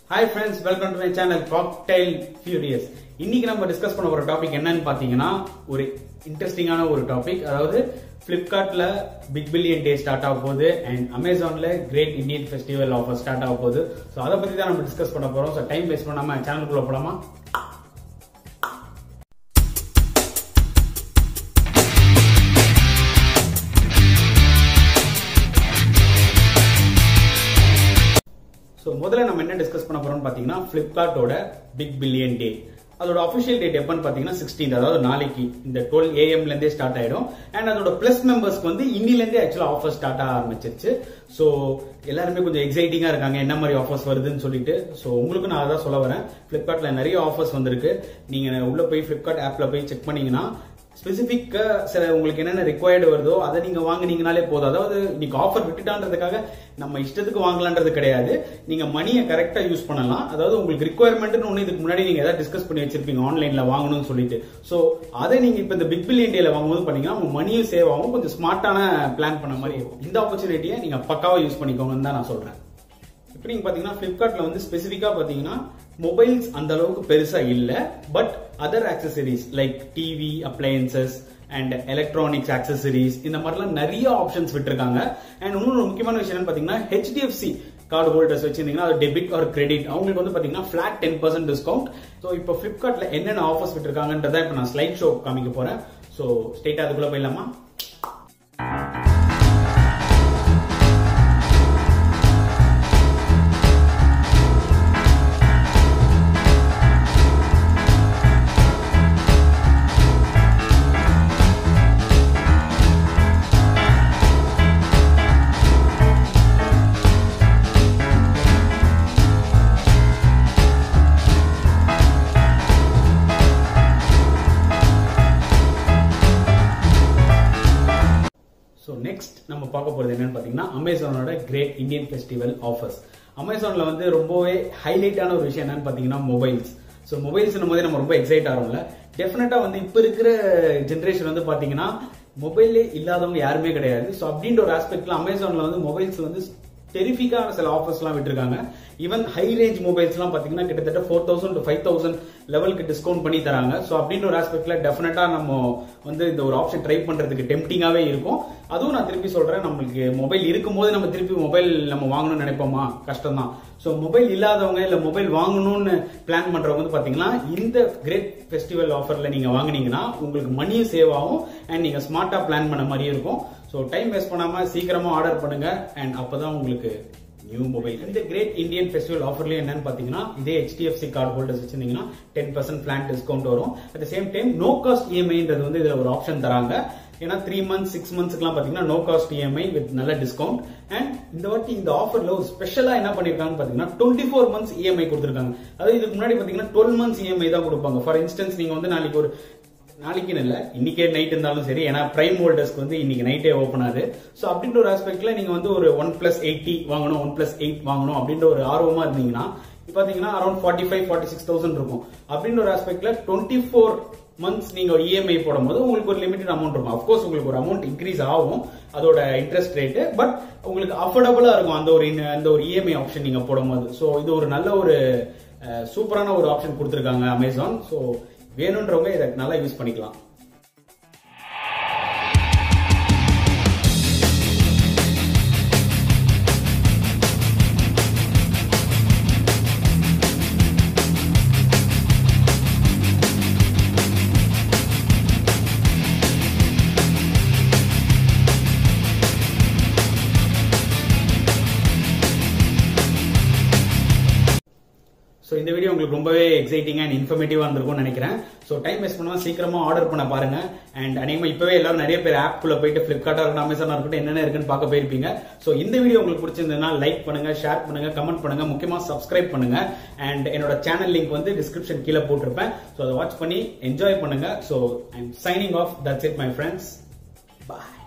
hi friends welcome to my channel Cocktail Furious இன்னைக்கு நம்ம discuss பண்ண போற டாபிக் என்னன்னு பாத்தீங்கன்னா ஒரு இன்ட்ரெஸ்டிங்கான ஒரு டாபிக் அதாவது பிளிப்கார்ட்ல பிக் பில்லியன் டே ஸ்டார்ட் ஆக போகுது அண்ட் அமேசான்ல great Indian festival offer start ஆக போகுது ஸோ அதை பத்தி தான் நம்ம டிஸ்கஸ் பண்ண போறோம் ஸோ டைம் வேஸ்ட் பண்ணாம சேனலுக்குள்ள போலாமா ஸோ முதல்ல நம்ம என்ன டிஸ்கஸ் பண்ண போறோம்னு பார்த்தீங்கன்னா ஃப்ளிப்கார்ட்டோட பிக் பில்லியன் டே அதோட அஃபிஷியல் டேட் எப்பன்னு பார்த்தீங்கன்னா சிக்ஸ்டீன் அதாவது நாளைக்கு இந்த டுவெல் ஏஎம்ல இருந்தே ஸ்டார்ட் ஆயிடும் அண்ட் அதோட பிளஸ் மெம்பர்ஸ்க்கு வந்து இன்னிலேருந்தே ஆக்சுவலாக ஆஃபர் ஸ்டார்ட் ஆக ஆரம்பிச்சிருச்சு ஸோ எல்லாருமே கொஞ்சம் எக்ஸைட்டிங்கா இருக்காங்க என்ன மாதிரி ஆஃபர்ஸ் வருதுன்னு சொல்லிட்டு ஸோ உங்களுக்கு நான் அதான் சொல்ல வரேன் ஃபிளிப்கார்ட்ல நிறைய ஆஃபர்ஸ் வந்திருக்கு நீங்க உள்ள போய் ஃபிளிப்கார்ட் ஆப்ல போய் செக் பண்ணீங்கன்னா ஸ்பெசிபிக்கா சில உங்களுக்கு என்னென்ன ரிக்வயர்டு வருதோ அதை நீங்க வாங்குனீங்கனாலே போதும் அதாவது நீங்க ஆஃபர் விட்டுட்டான்றதுக்காக நம்ம இஷ்டத்துக்கு வாங்கலான்றது கிடையாது நீங்க மணியை கரெக்டா யூஸ் பண்ணலாம் அதாவது உங்களுக்கு ரிக்குவயர்மெண்ட்னு ஒன்று இதுக்கு முன்னாடி நீங்க ஏதாவது டிஸ்கஸ் பண்ணி வச்சிருப்பீங்க ஆன்லைன்ல வாங்கணும்னு சொல்லிட்டு சோ அதை நீங்க இப்ப இந்த பிக் பில்லியன் டேல வாங்கும்போது பண்ணீங்கன்னா உங்க மணியும் சேவ் ஆகும் கொஞ்சம் ஸ்மார்ட்டான பிளான் பண்ண மாதிரி இருக்கும் இந்த ஆப்பர்ச்சுனிட்டியை நீங்க பக்காவா யூஸ் பண்ணிக்கோங்கன்னு தான் நான் சொல்றேன் இப்போ நீங்க பாத்தீங்கன்னா பிளிப்கார்ட்ல வந்து ஸ்பெசிஃபிக்கா பாத்தீங்கன்னா மொபைல்ஸ் அந்த அளவுக்கு பெருசா இல்ல but other accessories like TV appliances and electronics accessories இந்த மாதிரிலாம் நிறைய ஆப்ஷன்ஸ் விட்டுருக்காங்க அண்ட் இன்னொரு முக்கியமான விஷயம் என்னன்னு பாத்தீங்கன்னா ஹெச்டிஎஃப்சி கார்டு ஹோல்டர்ஸ் வச்சிருந்தீங்கன்னா அது டெபிட் ஆர் கிரெடிட் அவங்களுக்கு வந்து பாத்தீங்கன்னா flat ten percent discount so இப்போ பிளிப்கார்ட்ல என்னென்ன ஆஃபர்ஸ் விட்டுருக்காங்கன்றதை இப்போ நான் ஸ்லைட் ஷோ காமிக்க போறேன் ஸோ ஸ்ட்ரெயிட்டா அதுக்குள்ள போயிடலாமா ஸோ நெக்ஸ்ட் நம்ம பார்க்க போறது என்னன்னு பார்த்தீங்கன்னா அமேசானோட கிரேட் இந்தியன் ஃபெஸ்டிவல் ஆஃபர்ஸ் அமேசான்ல வந்து ரொம்பவே ஹைலைட்டான ஒரு விஷயம் என்னன்னு பார்த்தீங்கன்னா மொபைல்ஸ் ஸோ மொபைல்ஸ் போதே நம்ம ரொம்ப எக்ஸைட் ஆகிறோம்ல டெஃபினட்டா வந்து இப்போ இருக்கிற ஜென்ரேஷன் வந்து பார்த்தீங்கன்னா மொபைலே இல்லாதவங்க யாருமே கிடையாது ஸோ அப்படின்ற ஒரு ஆஸ்பெக்ட்ல அமேசான்ல வந்து மொபைல்ஸ் வந்து டெரிஃபிக்கான சில ஆஃபர்ஸ்லாம் விட்டுருக்காங்க ஈவன் ஹை ரேஞ்ச் மொபைல்ஸ்லாம் பார்த்தீங்கன்னா கிட்டத்தட்ட four thousand to five thousand லெவலுக்கு டிஸ்கவுண்ட் பண்ணி தராங்க ஸோ அப்படின்ற ஒரு ஆஸ்பெக்ட்ல டெஃபினட்டா நம்ம வந்து இந்த ஒரு ஆப்ஷன் ட்ரை பண்றதுக்கு டெம்டிங்காவே இருக்கும் அதுவும் நான் திருப்பி சொல்றேன் நம்மளுக்கு மொபைல் இருக்கும்போது நம்ம திருப்பி மொபைல் நம்ம வாங்கணும்னு நினைப்போமா கஷ்டம் தான் ஸோ மொபைல் இல்லாதவங்க இல்ல மொபைல் வாங்கணும்னு பிளான் பண்றவங்க வந்து பாத்தீங்கன்னா இந்த கிரேட் ஃபெஸ்டிவல் ஆஃபர்ல நீங்க வாங்குனீங்கன்னா உங்களுக்கு மணியும் சேவ் ஆகும் அண்ட் நீங்க ஸ்மார்ட்டா பிளான் பண்ண மாதிரி இருக்கும் ஸோ டைம் வேஸ்ட் பண்ணாம சீக்கிரமா ஆர்டர் பண்ணுங்க அண்ட் அப்பதான் உங்களுக்கு நியூ மொபைல் இந்த கிரேட் இந்தியன் ஃபெஸ்டிவல் ஆஃபர்லயும் என்னன்னு பாத்தீங்கன்னா இதே ஹெச்டிஎஃப்சி கார்டு ஹோல்டர்ஸ் வச்சிருந்தீங்கன்னா டென் பர்சன்ட் பிளான் டிஸ்கவுண்ட் வரும் at same time no cost இஎம்ஐன்றது வந்து இதுல ஒரு ஆப்ஷன் தராங்க ஏன்னா த்ரீ மந்த்ஸ் சிக்ஸ் மந்த்ஸ்க்குலாம் பாத்தீங்கன்னா நோ காஸ்ட் இஎம்ஐ வித் நல்ல டிஸ்கவுண்ட் அண்ட் இந்த வாட்டி இந்த ஆஃபர்ல ஒரு ஸ்பெஷலா என்ன பண்ணிருக்காங்கன்னு பாத்தீங்கன்னா டுவெண்ட்டி ஃபோர் மந்த்ஸ் இஎம்ஐ கொடுத்துருக்காங்க அதாவது இதுக்கு முன்னாடி பாத்தீங்கன்னா டுவெல் மந்த்ஸ் இஎம்ஐ தான் கொடுப்பாங்க ஃபார் இன்ஸ்டன்ஸ் நீங்க வந்து நாளைக்கு ஒரு நாளைக்குன்னு இல்ல இன்னைக்கே நைட் இருந்தாலும் சரி ஏன்னா பிரைம் ஹோல்டர்ஸ்க்கு வந்து இன்னைக்கு நைட்டே ஓப்பன் ஆகுது ஸோ அப்படின்ற ஒரு ஆஸ்பெக்ட்ல நீங்க வந்து ஒரு ஒன் பிளஸ் எயிட்டி வாங்கணும் ஒன் பிளஸ் எயிட் வாங்கணும் அப்படின்ற ஒரு ஆர்வமா இருந்தீங்கன்னா பாத்தீங்கன்னா around forty five forty six thousand இருக்கும் அப்படின்ற ஒரு ஆஸ்பெக்ட்ல டுவெண்ட்டி ஃபோர் மந்த்ஸ் நீங்க இஎம்ஐ போடும்போது உங்களுக்கு ஒரு லிமிடெட் அமௌண்ட் இருக்கும் அப்கோர்ஸ் உங்களுக்கு ஒரு அமௌண்ட் இன்க்ரீஸ் ஆகும் அதோட இன்ட்ரெஸ்ட் ரேட்டு பட் உங்களுக்கு அஃபோர்டபுளா இருக்கும் அந்த ஒரு அந்த ஒரு இஎம்ஐ ஆப்ஷன் நீங்க போடும்போது ஸோ இது ஒரு நல்ல ஒரு சூப்பரான ஒரு ஆப்ஷன் கொடுத்துருக்காங்க அமேசான் ஸோ வேணுன்றவங்க இதை நல்லா யூஸ் பண்ணிக்கலாம் ஸோ இந்த வீடியோ உங்களுக்கு ரொம்பவே எக்ஸைட்டிங் அண்ட் இன்ஃபர்மேட்டிவா இருந்திருக்கும்னு நினைக்கிறேன் ஸோ டைம் வேஸ்ட் பண்ணாம சீக்கிரமா ஆர்டர் பண்ண பாருங்க அண்ட் அநேகமா இப்பவே எல்லாரும் நிறைய பேர் ஆப் குள்ள போயிட்டு பிளிப்கார்ட்டா இருக்கட்டும் அமேசானா இருக்கட்டும் என்னென்ன இருக்குன்னு பார்க்க போயிருப்பீங்க ஸோ இந்த வீடியோ உங்களுக்கு பிடிச்சிருந்ததுன்னா லைக் பண்ணுங்க ஷேர் பண்ணுங்க கமெண்ட் பண்ணுங்க முக்கியமா சப்ஸ்கிரைப் பண்ணுங்க அண்ட் என்னோட சேனல் லிங்க் வந்து டிஸ்கிரிப்ஷன் கீழே போட்டிருப்பேன் ஸோ அதை வாட்ச் பண்ணி என்ஜாய் பண்ணுங்க so I am signing off that's it my friends bye